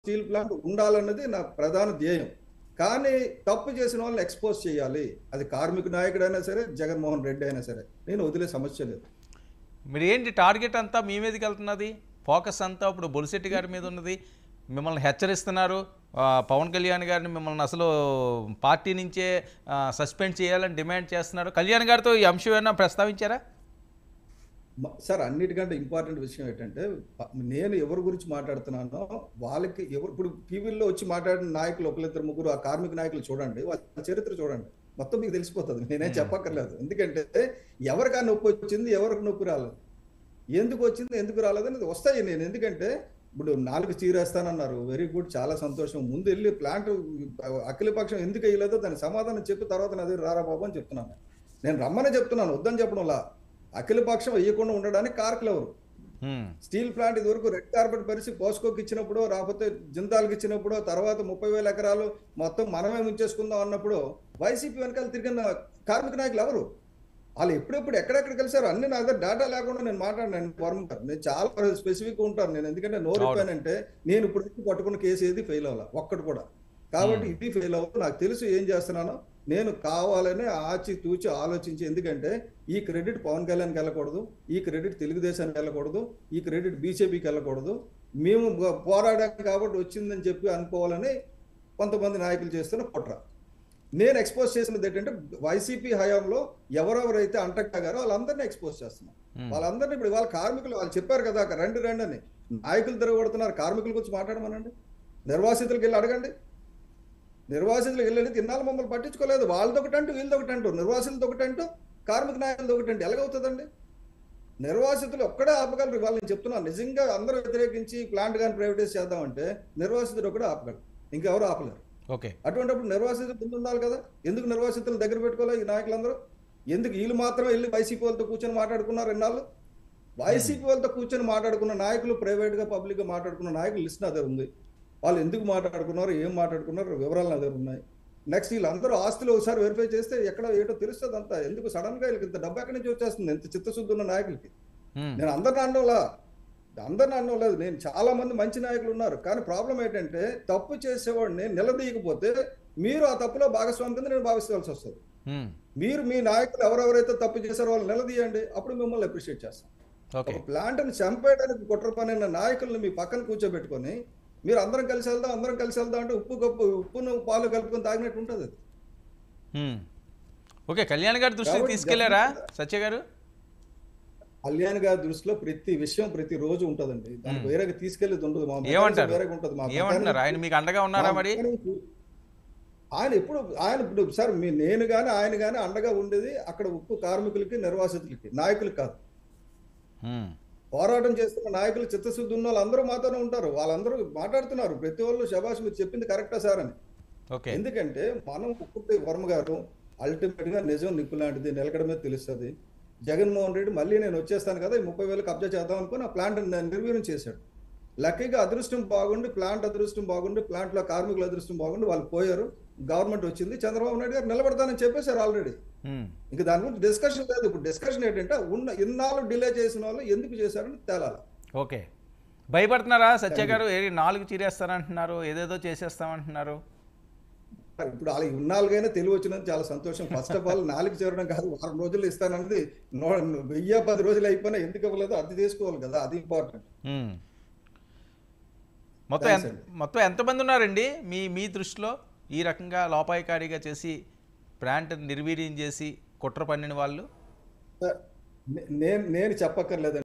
Steel plant ఉండాలన్నది నా ప్రధాన ధ్యేయం కానీ తప్పు చేసిన వాళ్ళని ఎక్స్పోజ్ చేయాలి అది కార్మిక నాయకుడైనా సరే జగన్మోహన్ రెడ్డి అయినా సరే నేను వదిలే సమస్య లేదు మీరు ఏంటి టార్గెట్ అంతా మీ మీదకి వెళ్తున్నది ఫోకస్ అంతా ఇప్పుడు బొలిశెట్టి గారి మీద ఉన్నది మిమ్మల్ని హెచ్చరిస్తున్నారు ఆ, పవన్ కళ్యాణ్ గారిని మిమ్మల్ని అసలు పార్టీ నుంచే ఆ, సస్పెండ్ చేయాలని డిమాండ్ చేస్తున్నారు కళ్యాణ్ గారితో ఈ అంశం ఏమైనా ప్రస్తావించారా మ- సార్ అన్నిటికంటే ఇంపార్టెంట్ విషయం ఏంటంటే ప- నేను ఎవరి గురించి మాట్లాడుతున్నానో వాళ్ళకి ఎవరు ఇప్పుడు టీవీల్లో వచ్చి మాట్లాడిన నాయకులు ఒకరిద్దరు ముగ్గురు ఆ కార్మిక నాయకులు చూడండి వాళ్ళ చరిత్ర చూడండి మొత్తం మీకు తెలిసిపోతుంది నేనేం చెప్పక్కర్లేదు ఎందుకంటే ఎవరికి ఆ నొప్పి వచ్చింది ఎవరికి నొప్పి రాలేదు ఎందుకు వచ్చింది ఎందుకు రాలేదు అనేది వస్తాయి నేను ఎందుకంటే ఇప్పుడు నాలుగు చీరేస్తానన్నారు వెరీ గుడ్ చాలా సంతోషం ముందు వెళ్ళి ప్లాంట్ అఖిలపక్షం ఎందుకు వేయలేదో దాని సమాధానం చెప్పి తర్వాత నా దగ్గర రారా బాబు అని చెప్తున్నాను నేను రమ్మని చెప్తున్నాను వద్దని చెప్పడంలా అఖిలపక్షం వేయకుండా ఉండడానికి కారకులు ఎవరు హ్మ్. స్టీల్ ప్లాంట్ ఇదివరకు రెడ్ కార్పెట్ పరిచి పోస్కోకి ఇచ్చినప్పుడు రాకపోతే జిందాల్కి ఇచ్చినప్పుడు తర్వాత ముప్పై వేల ఎకరాలు మొత్తం మనమే ఉంచేసుకుందాం అన్నప్పుడు వైసీపీ వెనకాల తిరిగిన కార్మిక నాయకులు ఎవరు వాళ్ళు ఎప్పుడెప్పుడు ఎక్కడెక్కడ కలిసారు అన్ని నా దగ్గర డేటా లేకుండా నేను మాట్లాడినాను వర్మ గారు నేను చాలా స్పెసిఫిక్ ఉంటాను నేను ఎందుకంటే నోరు అవును. ఇప్పానంటే నేను ఇప్పుడు వరకు పట్టుకున్న కేసు ఏది ఫెయిల్ అవ్వాలి ఒక్కటి కూడా కాబట్టి ఇది ఫెయిల్ అవ్వదు నాకు తెలుసు ఏం చేస్తున్నానో నేను కావాలని ఆచి తూచి ఆలోచించి ఎందుకంటే ఈ క్రెడిట్ పవన్ కళ్యాణ్కి వెళ్ళకూడదు ఈ క్రెడిట్ తెలుగుదేశానికి వెళ్ళకూడదు ఈ క్రెడిట్ బీజేపీకి వెళ్ళకూడదు మేము గ- పోరాడాం కాబట్టి వచ్చిందని చెప్పి అనుకోవాలని కొంతమంది నాయకులు చేస్తున్న కుట్ర నేను ఎక్స్పోజ్ చేసినది ఏంటంటే వైసీపీ హయాంలో ఎవరెవరైతే అంటగారో వాళ్ళందరినీ ఎక్స్పోజ్ చేస్తున్నాం Hmm. వాళ్ళందరినీ ఇప్పుడు వాళ్ళ కార్మికులు వాళ్ళు చెప్పారు కదా అక్కడ రండి రండి అని నాయకులు తిరగబడుతున్నారు కార్మికుల గురించి మాట్లాడమనండి నిర్వాసితులకు వెళ్ళి అడగండి నిర్వాసితులకు వెళ్ళి తిన్నాళ్ళు మమ్మల్ని పట్టించుకోలేదు వాళ్ళది ఒకటంటూ వీళ్ళది ఒకటంటూ నిర్వాసితులది ఒకటంటూ కార్మిక నాయకులది ఒకటంటూ ఎలాగవుతుందండి నిర్వాసితులు ఒక్కడే ఆపగలరు ఇవాళ నేను చెప్తున్నాను నిజంగా అందరూ వ్యతిరేకించి ప్లాంట్ కానీ ప్రైవేటైజ్ చేద్దామంటే నిర్వాసితుడు ఒకటే ఆపగలరు ఇంకెవరు ఆపలేరు ఓకే అటువంటిప్పుడు నిర్వాసితులు ముందు ఉండాలి కదా ఎందుకు నిర్వాసితులు దగ్గర పెట్టుకోవాలి ఈ నాయకులందరూ ఎందుకు వీళ్ళు మాత్రమే వెళ్ళి వైసీపీ వాళ్ళతో కూర్చొని మాట్లాడుకున్నారు ఎన్నాళ్ళు వైసీపీ వాళ్ళతో కూర్చొని మాట్లాడుకున్న నాయకులు ప్రైవేట్ గా పబ్లిక్ గా మాట్లాడుకున్న నాయకులు లిస్ట్ నా దగ్గర ఉంది వాళ్ళు ఎందుకు మాట్లాడుకున్నారు ఏం మాట్లాడుకున్నారు వివరాలు నా దగ్గర ఉన్నాయి నెక్స్ట్ వీళ్ళందరూ ఆస్తులు ఒకసారి వెరిఫై చేస్తే ఎక్కడ ఏటో తెలుస్తుంది అంతా ఎందుకు సడన్ గా వీళ్ళకి ఇంత డబ్బు ఎక్కడి నుంచి వచ్చేస్తుంది ఎంత చిత్తశుద్ధి ఉన్న నాయకులకి హ్మ్. నేను అందరిని అనడంలా అందరిని అనడం లేదు నేను చాలా మంది మంచి నాయకులు ఉన్నారు కానీ ప్రాబ్లం ఏంటంటే తప్పు చేసేవాడిని నిలదీయకపోతే మీరు ఆ తప్పులో భాగస్వామి కింద నేను భావించాల్సి వస్తుంది హ్మ్. మీరు మీ నాయకులు ఎవరెవరైతే తప్పు చేశారో వాళ్ళు నిలదీయండి అప్పుడు మిమ్మల్ని అప్రిషియేట్ చేస్తాం ఓకే ఒక ప్లాంట్ని చంపేయడానికి కుట్ర పనిన నాయకుల్ని మీ పక్కన కూర్చోబెట్టుకొని మీరు అందరం కలిసి వెళ్దాం అందరం కలిసి వెళ్దాం అంటే ఉప్పు కప్పు ఉప్పును పాలు కలుపుకొని తాగినట్టు ఉంటుంది అది హ్మ్. ఓకే కళ్యాణ్ గారి దృష్టికి కాబట్టి తీసుకెళ్లారా సత్య గారు కళ్యాణ్ గారి దృష్టిలో ప్రతి విషయం ప్రతి రోజు ఉంటదండి దానికి వేరేగా తీసుకెళ్ళేది ఉండదు మా mechanism ఏమంటారు వేరేగా ఉంటుంది మా ఏమంటున్నారు ఆయన మీకు అండగా ఉన్నారా మరి ఆయన ఎప్పుడు ఆయన ఇప్పుడు సార్ మీ నేను కానీ ఆయన కానీ అండగా ఉండేది అక్కడ ఉప్పు కార్మికులకి నిర్వాసితులకి నాయకులకి కాదు హ్మ్. పోరాటం చేస్తున్న నాయకులు చిత్తశుద్ధి ఉన్న వాళ్ళందరూ మాతోనే ఉంటారు వాళ్ళందరూ మాట్లాడుతున్నారు ప్రతి వాళ్ళు శబాష్ మీరు చెప్పింది కరెక్టా సార్ అని ఓకే ఎందుకంటే మనం ఉప్పుటి వర్మ గారు అల్టిమేట్ గా నిజం నిప్పు లాంటిది నిలకడమే తెలుస్తుంది జగన్మోహన్ రెడ్డి మళ్ళీ నేను వచ్చేస్తాను కదా ఈ ముప్పై వేలు కబ్జా చేద్దాం అనుకుని ఆ ప్లాంట్ నిర్వీర్యం చేశాడు లక్కీగా అదృష్టం బాగుండి ప్లాంట్ అదృష్టం బాగుండి ప్లాంట్ లో కార్మికుల అదృష్టం బాగుండి వాళ్ళు పోయారు గవర్నమెంట్ వచ్చింది చంద్రబాబు నాయుడు గారు నిలబడతానని చెప్పేశారు ఆల్రెడీ హ్మ్. ఇంకా దాని గురించి డిస్కషన్ లేదు ఇప్పుడు డిస్కషన్ ఏంటంటే ఉన్న ఇన్నాళ్ళు డిలే చేసిన వాళ్ళు ఎందుకు చేశారని తేలాలి ఓకే భయపడుతున్నారా సత్య గారు ఏ నాలుగు చీరేస్తానంటున్నారు ఏదేదో చేసేస్తామంటున్నారు ఇప్పుడు వాళ్ళకి ఇన్నాళ్ళుగైనా తెలివి వచ్చినందుకు చాలా సంతోషం ఫస్ట్ ఆఫ్ ఆల్ నాలుగు చేరడం కాదు వారం రోజులు ఇస్తానన్నది నో- వెయ్యి పది రోజులు అయిపోయినా ఎందుకు ఇవ్వలేదో అది చేసుకోవాలి కదా అది ఇంపార్టెంట్ హ్మ్. మొత్తం Thanks ఎంత మొత్తం ఎంతమంది ఉన్నారండి మీ మీ దృష్టిలో ఈ రకంగా లోపాయికారిగా చేసి ప్లాంట్ నిర్వీర్యం చేసి కుట్ర పన్నిన వాళ్ళు నేను నేను చెప్పక్కర్లేదండి